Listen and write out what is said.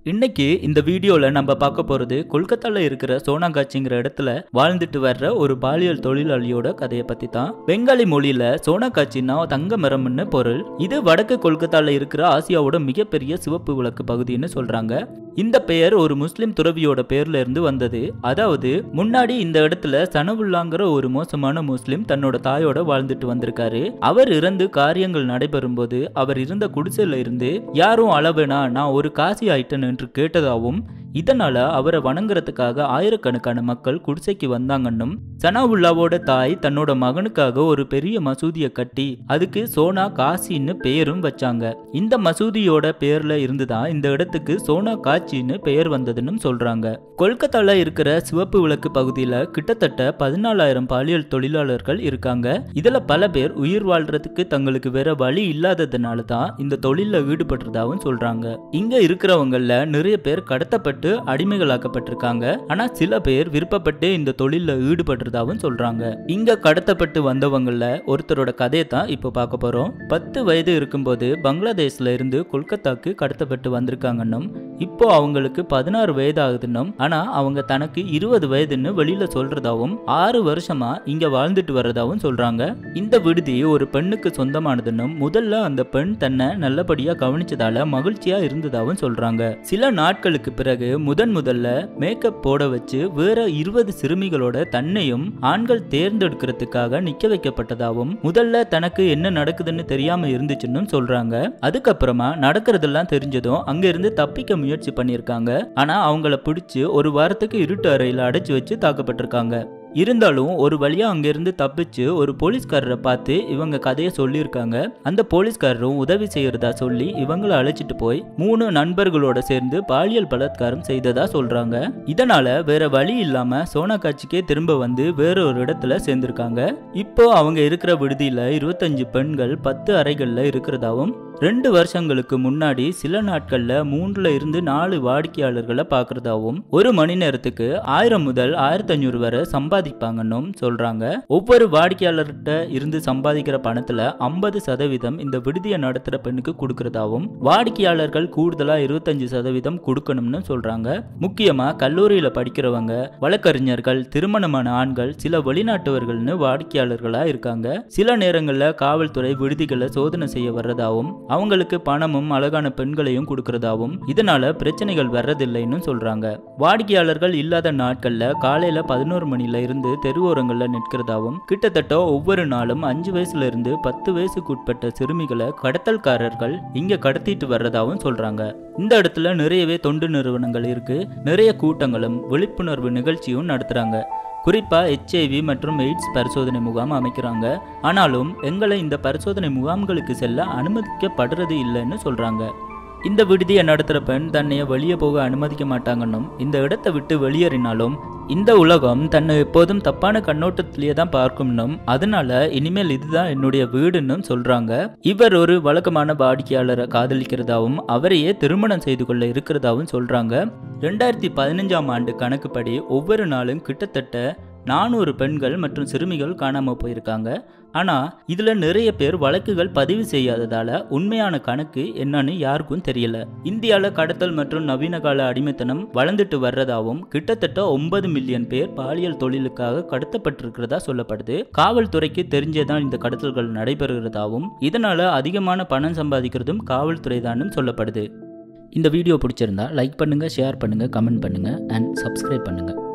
இன்னைக்கு இந்த வீடியோல நம்ம பார்க்க போறது கொல்கத்தால இருக்கிற சோனாகாச்சிங்கிற இடத்துல வாழ்ந்துட்டு வர்ற ஒரு பாலியல் தொழிலாளியோட கதையை பத்தி தான் பெங்காலி மொழியில சோனாகாச்சின்னா தங்க மரம்னு பொருள் இது வடக்கு கொல்கத்தால இருக்கிற ஆசியாவோட மிகப்பெரிய சிவப்பு விளக்கு பகுதின்னு சொல்றாங்க இந்த பெயர் ஒரு முஸ்லிம் துறவியோட பேர்ல இருந்து வந்தது அதாவது முன்னாடி இந்த இடத்துல சனவுல்லாங்கிற ஒரு மோசமான முஸ்லிம் தன்னோட தாயோட வாழ்ந்துட்டு வந்திருக்காரு அவர் இறந்து காரியங்கள் நடைபெறும் போது அவர் இருந்த குடிசையில இருந்து யாரும் அளவேனா நான் ஒரு காசி ஆயிட்டேன் என்று கேட்டதாகவும் இதனால அவரை வணங்குறதுக்காக ஆயிரக்கணக்கான மக்கள் குடிசைக்கு வந்தாங்கன்னும் சனாவுல்லாவோட தாய் தன்னோட மகனுக்காக ஒரு பெரிய மசூதியை கட்டி அதுக்கு சோனா காசின்னு பெயரும் வச்சாங்க இந்த மசூதியோட பேர்ல இருந்துதான் இந்த இடத்துக்கு சோனா காட்சின்னு பெயர் வந்ததுன்னு சொல்றாங்க கொல்கத்தால இருக்கிற சிவப்பு விளக்கு பகுதியில கிட்டத்தட்ட பதினாலாயிரம் பாலியல் தொழிலாளர்கள் இருக்காங்க இதுல பல பேர் உயிர் வாழ்றதுக்கு தங்களுக்கு வேற வழி இல்லாததுனால தான் இந்த தொழில ஈடுபடுறதாவும் சொல்றாங்க இங்க இருக்கிறவங்கள நிறைய பேர் கடத்தப்பட்டு அடிமைகளாக்கப்பட்டிருக்காங்க ஆனா சில பேர் விருப்பப்பட்டு இந்த தொழில ஈடுபடுறதாவும் சொல்றாங்க இங்க கடத்தப்பட்டு வந்தவங்கள ஒருத்தரோட கதையை தான் இப்போ பார்க்க போறோம் பத்து வயது இருக்கும்போது பங்களாதேஷ்ல இருந்து கொல்கத்தாக்கு கடத்தப்பட்டு வந்திருக்காங்கன்னும் இப்போ அவங்களுக்கு பதினாறு வயது ஆகுதுன்னும் ஆனா அவங்க தனக்கு இருபது வயதுன்னு வெளியில சொல்றதாவும் ஆறு வருஷமா இங்க வாழ்ந்துட்டு வர்றதாவும் சொல்றாங்க இந்த விடுதி ஒரு பெண்ணுக்கு சொந்தமானதுன்னும் முதல்ல அந்த பெண் தன்னை நல்லபடியா கவனிச்சதால மகிழ்ச்சியா இருந்ததாவும் சொல்றாங்க சில நாட்களுக்கு பிறகு முதன் முதல்ல மேக்கப் போட வச்சு வேற இருபது சிறுமிகளோட தன்னையும் ஆண்கள் தேர்ந்தெடுக்கிறதுக்காக நிக்க வைக்கப்பட்டதாகவும் முதல்ல தனக்கு என்ன நடக்குதுன்னு தெரியாம இருந்துச்சுன்னு சொல்றாங்க அதுக்கப்புறமா நடக்கிறதெல்லாம் தெரிஞ்சதும் அங்க இருந்து தப்பிக்க முயற்சி பண்ணியிருக்காங்க ஆனா அவங்கள பிடிச்சு ஒரு வாரத்துக்கு இருட்டு அறையில அடைச்சு வச்சு தாக்கப்பட்டிருக்காங்க இருந்தாலும் ஒரு வழியா அங்கிருந்து தப்பிச்சு ஒரு போலீஸ்காரரை பார்த்து இவங்க கதையை சொல்லியிருக்காங்க அந்த போலீஸ்காரரும் உதவி செய்யறதா சொல்லி இவங்கள அழைச்சிட்டு போய் மூணு நண்பர்களோட சேர்ந்து பாலியல் பலாத்காரம் செய்ததா சொல்றாங்க இதனால வேற வழி இல்லாம சோனாகாட்சிக்கே திரும்ப வந்து வேற ஒரு இடத்துல சேர்ந்திருக்காங்க இப்போ அவங்க இருக்கிற விடுதியில இருபத்தஞ்சு பெண்கள் பத்து அறைகள்ல இருக்கிறதாவும் ரெண்டு வருஷங்களுக்கு முன்னாடி சில நாட்கள்ல மூணுல இருந்து நாலு வாடிக்கையாளர்களை பார்க்கறதாவும் ஒரு மணி நேரத்துக்கு ஆயிரம் முதல் ஆயிரத்தி ஐநூறு வரை சம்பாதிப்பாங்கன்னும் சொல்றாங்க ஒவ்வொரு வாடிக்கையாளர்கிட்ட இருந்து சம்பாதிக்கிற பணத்துல ஐம்பது சதவீதம் இந்த விடுதியை நடத்துற பெண்ணுக்கு கொடுக்கறதாவும் வாடிக்கையாளர்கள் கூடுதலா இருபத்தஞ்சு சதவீதம் கொடுக்கணும்னு சொல்றாங்க முக்கியமா கல்லூரியில படிக்கிறவங்க வழக்கறிஞர்கள் திருமணமான ஆண்கள் சில வெளிநாட்டவர்கள்னு வாடிக்கையாளர்களா இருக்காங்க சில நேரங்கள்ல காவல்துறை விடுதிகளை சோதனை செய்ய வர்றதாவும் அவங்களுக்கு பணமும் அழகான பெண்களையும் கொடுக்கறதாவும் இதனால பிரச்சனைகள் வர்றதில்லைன்னு சொல்றாங்க வாடிக்கையாளர்கள் இல்லாத நாட்கள்ல காலையில பதினோரு மணில இருந்து தெருவோரங்கள்ல நிற்கிறதாவும் கிட்டத்தட்ட ஒவ்வொரு நாளும் அஞ்சு வயசுல இருந்து பத்து வயசுக்கு உட்பட்ட சிறுமிகளை கடத்தல்காரர்கள் இங்க கடத்திட்டு வர்றதாவும் சொல்றாங்க இந்த இடத்துல நிறையவே தொண்டு நிறுவனங்கள் இருக்கு நிறைய கூட்டங்களும் விழிப்புணர்வு நிகழ்ச்சியும் நடத்துறாங்க குறிப்பா ஹெச்ஐவி மற்றும் எய்ட்ஸ் பரிசோதனை முகாம் அமைக்கிறாங்க ஆனாலும் எங்களை இந்த பரிசோதனை முகாம்களுக்கு செல்ல அனுமதிக்கப்படுறது இல்லைன்னு சொல்றாங்க இந்த விடுதியை நடத்துகிற பெண் தன்னைய வெளியே போக அனுமதிக்க மாட்டாங்கன்னும் இந்த இடத்தை விட்டு வெளியேறினாலும் இந்த உலகம் தன்னை எப்போதும் தப்பான கண்ணோட்டத்திலேயே தான் பார்க்கும்னும் அதனால இனிமேல் இதுதான் என்னுடைய வீடுன்னு சொல்றாங்க இவர் ஒரு வழக்கமான வாடிக்கையாளரை காதலிக்கிறதாவும் அவரையே திருமணம் செய்து கொள்ள இருக்கிறதாவும் சொல்றாங்க ரெண்டாயிரத்தி பதினஞ்சாம் ஆண்டு கணக்குப்படி ஒவ்வொரு நாளும் கிட்டத்தட்ட நானூறு பெண்கள் மற்றும் சிறுமிகள் காணாமல் போயிருக்காங்க ஆனால் இதில் நிறைய பேர் வழக்குகள் பதிவு செய்யாததால உண்மையான கணக்கு என்னன்னு யாருக்கும் தெரியல இந்தியாவில் கடத்தல் மற்றும் நவீன கால அடிமைத்தனம் வளர்ந்துட்டு வர்றதாவும் கிட்டத்தட்ட ஒன்பது மில்லியன் பேர் பாலியல் தொழிலுக்காக கடத்தப்பட்டிருக்கிறதா சொல்லப்படுது காவல்துறைக்கு தெரிஞ்சேதான் இந்த கடத்தல்கள் நடைபெறுகிறதாவும் இதனால அதிகமான பணம் சம்பாதிக்கிறதும் காவல்துறை தானும் சொல்லப்படுது இந்த வீடியோ பிடிச்சிருந்தா லைக் பண்ணுங்கள் ஷேர் பண்ணுங்கள் கமெண்ட் பண்ணுங்கள் அண்ட் சப்ஸ்கிரைப் பண்ணுங்கள்